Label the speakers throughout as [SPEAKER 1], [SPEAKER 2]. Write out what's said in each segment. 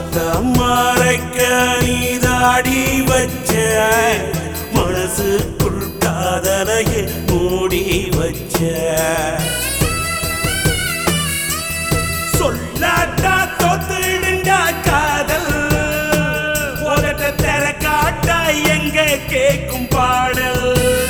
[SPEAKER 1] சத்தம் மறைக்க நீதாடி வச்ச மனசுக்குள் காதலையே மூடி வச்ச சொல்லாட்டா தோத்துடுண்டா காதல் உதட்ட தெர காட்டா எங்க கேக்கும் பாடல்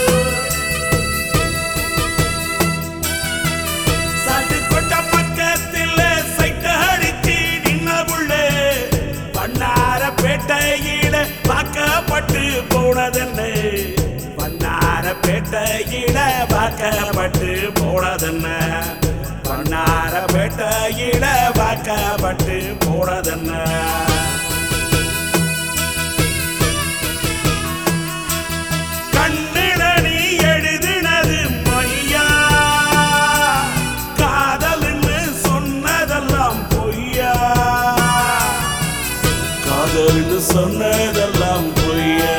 [SPEAKER 1] சாட்டு கொட்ட பக்கத்தில் சைட்ட அடிச்சு நின்ன புள்ள பண்ணார பேட்டையில வாக்கப்பட்டு போனதென்ன பண்ணார பேட்டையில வாக்கப்பட்டு போனதென்ன பண்ணார பேட்டையில வாக்கப்பட்டு போனதென்ன கண்ணில நீ எழுதினது மையா காதல்னு சொன்னதெல்லாம் பொய்யா காதல்னு சொன்னதெல்லாம் பொய்யா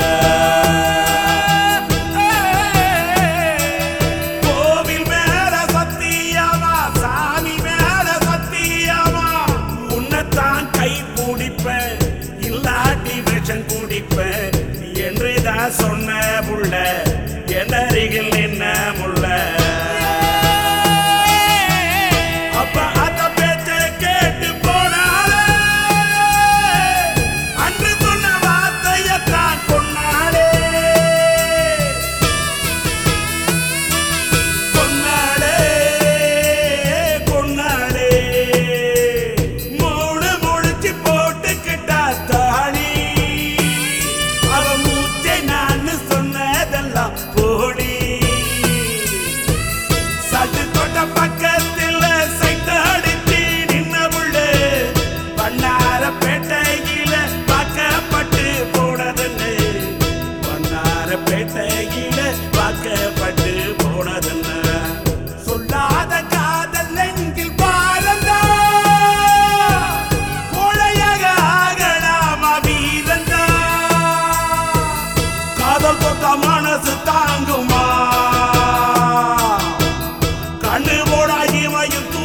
[SPEAKER 1] கோவில் மேல சத்தியமா சாமி மேல சத்தியமா உன்னைத்தான் கை பிடிப்பேன் இல்லாட்டி விஷம் குடிப்பேன் என்றுதான் சொன்ன புள்ள என் அருகில் நின்ன முள்ள அப்ப அத பேச்ச கேட்டு போனாலே அன்று சொன்ன வார்த்தையத்தான் கொண்டாடே கொண்டாடே கொண்டாடே மூணு முடிச்சு போட்டுக்கிட்டா தாடி அவ மூச்சை நான் சொன்னதெல்லாம் போடி சட்டு தொட்ட பக்கத்தில் சைட்டு அடிச்சு நின்ன புள்ளு பண்ணார பேட்டையில வாக்கப்பட்டு போனதுன்னு பண்ணார பேட்டையில வாக்கப்பட்டு போனதுன்னு சொல்லாத காதல் நெஞ்சில் பாரந்தா கோழையாக ஆகலாமா வீரந்தா காதல் கொத்த மனசு தாங்குமா கண்ணு போடா இமையும்